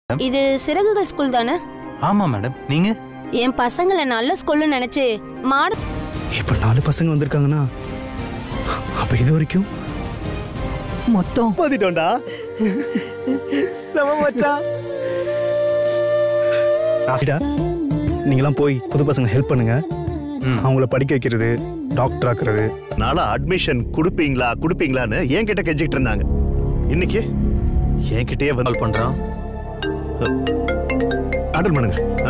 இது சிறகுகள் ஸ்கூல் தானே ஆமா மேடம் நீங்க என் பசங்களை நல்ல ஸ்கூல்னு நினைச்சு மாட இப்போ நாலு பசங்க வந்திருக்காங்கன்னா அப்ப இது வரைக்கும் மொத்தம் பாத்திட்டோம்டா செம மச்சான் ஆசிடா நீங்களாம் போய் புது பசங்க ஹெல்ப் பண்ணுங்க அவங்கள படிக்க வைக்கிறது டாக்டர் ஆக்குறது நாளா அட்மிஷன் கொடுப்பீங்களா கொடுப்பீங்களான்னு என்கிட்ட கெஞ்சிக்கிட்டு இருந்தாங்க இன்னைக்கு என்கிட்டயே வந்து கால் பண்றான் அட்டன் பண்ணுங்க ஆ.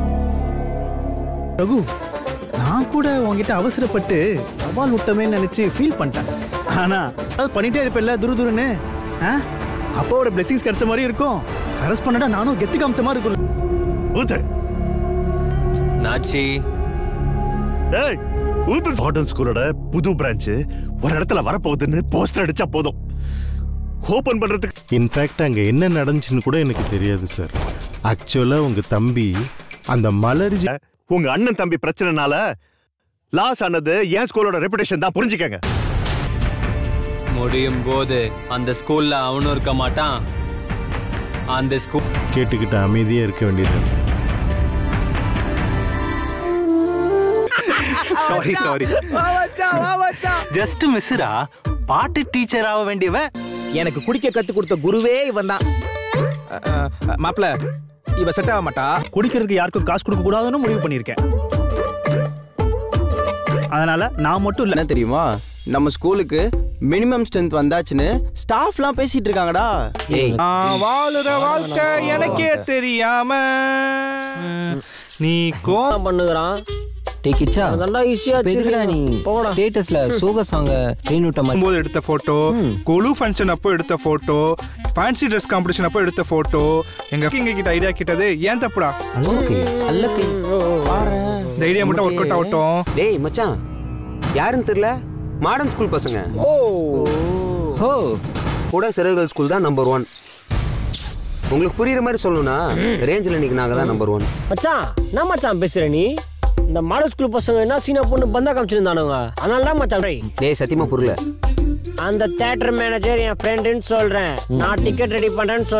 ரகு நான் கூட உன்கிட்ட அவசரப்பட்டு சவால் விட்டமே நினைச்சு ஃபீல் பண்ணிட்டேன் ஆனா அது பண்ணிட்டே இருப்பேன்ல துரு துருன்னு ஆ? அப்பாவோட பிளெஸிங்ஸ் கிடைச்ச மாதிரி இருக்கும் கரஸ்பாண்டா நானும் கெத்து காமிச்ச மாதிரி இருக்கும் ஊத்து நாச்சி ஏய் ஊத்து மாடர்ன் ஸ்கூலோட புது பிரான்ச் ஒரு இடத்துல வரப்போகுதுன்னு போஸ்டர் அடிச்சா போதும் ஓபன் பண்றதுக்கு இன்ஃபேக்ட் அங்கே என்ன நடந்துச்சுன்னு கூட எனக்கு தெரியாது சார் ஆக்சுவலாக உங்கள் தம்பி அந்த மலர்ஜி உங்க அண்ணன் தம்பி பிரச்சனைனால லாஸ் ஆனது என் ஸ்கூலோட ரெப்புடேஷன் தான் புரிஞ்சுக்கங்க முடியும் போது அந்த ஸ்கூல்ல அவனும் இருக்க மாட்டான் அந்த ஸ்கூல் கேட்டுக்கிட்டு அமைதியாக இருக்க வேண்டியது இருக்கு. சாரி சாரி ஜஸ்ட் மிஸ்ரா பாட்டு டீச்சர் ஆக வேண்டியவன் எனக்கு குடிக்க கத்து கொடுத்த குருவே இவன் தான் மாப்பிள இவ செட் ஆக மாட்டா குடிக்கிறதுக்கு யாருக்கும் காசு கொடுக்க கூடாதுன்னு முடிவு பண்ணியிருக்கேன் அதனால நான் மட்டும் இல்ல என்ன தெரியுமா நம்ம ஸ்கூலுக்கு மினிமம் ஸ்ட்ரென்த் வந்தாச்சுன்னு ஸ்டாஃப்லாம் பேசிட்டு இருக்காங்கடா ஏய் வாழுற வாழ்க்கை எனக்கே தெரியாம நீ கோ பண்ணுகிறான் டே கிச்சா அதெல்லாம் ஈஸியா எதுக்குடா நீ போடா ஸ்டேட்டஸ்ல சோக சாங்க ரெயின் விட்ட மாதிரி போது எடுத்த போட்டோ கொலு ஃபங்க்ஷன் அப்போ எடுத்த போட்டோ ஃபேன்சி ட்ரெஸ் காம்படிஷன் அப்போ எடுத்த போட்டோ எங்க எங்க கிட்ட ஐடியா கிட்டது ஏன் தப்புடா அல்லக்கு அல்லக்கு இந்த ஐடியா மட்டும் ஒர்க் அவுட் ஆகட்டும் டேய் மச்சான் யாருன்னு தெரியல மாடர்ன் ஸ்கூல் பசங்க ஹோ கூட சிறகுகள் ஸ்கூல் தான் நம்பர் ஒன் உங்களுக்கு புரியுற மாதிரி சொல்லணும்னா ரேஞ்சில் இன்னைக்கு நாங்கள் தான் நம்பர் ஒன் மச்சான் என்ன மச்சான் பேசுற நீ இந்த மாடல் ஸ்கூல் பசங்க என்ன சீனா பொண்ணு பந்தா காமிச்சிருந்தானுங்க அதனால தான் மச்சான் டேய். டேய் சத்தியமா புரியல அந்த தியேட்டர் மேனேஜர் என் ஃப்ரெண்டுன்னு சொல்றேன் நான் டிக்கெட் ரெடி பண்றேன்னு சொல்றேன்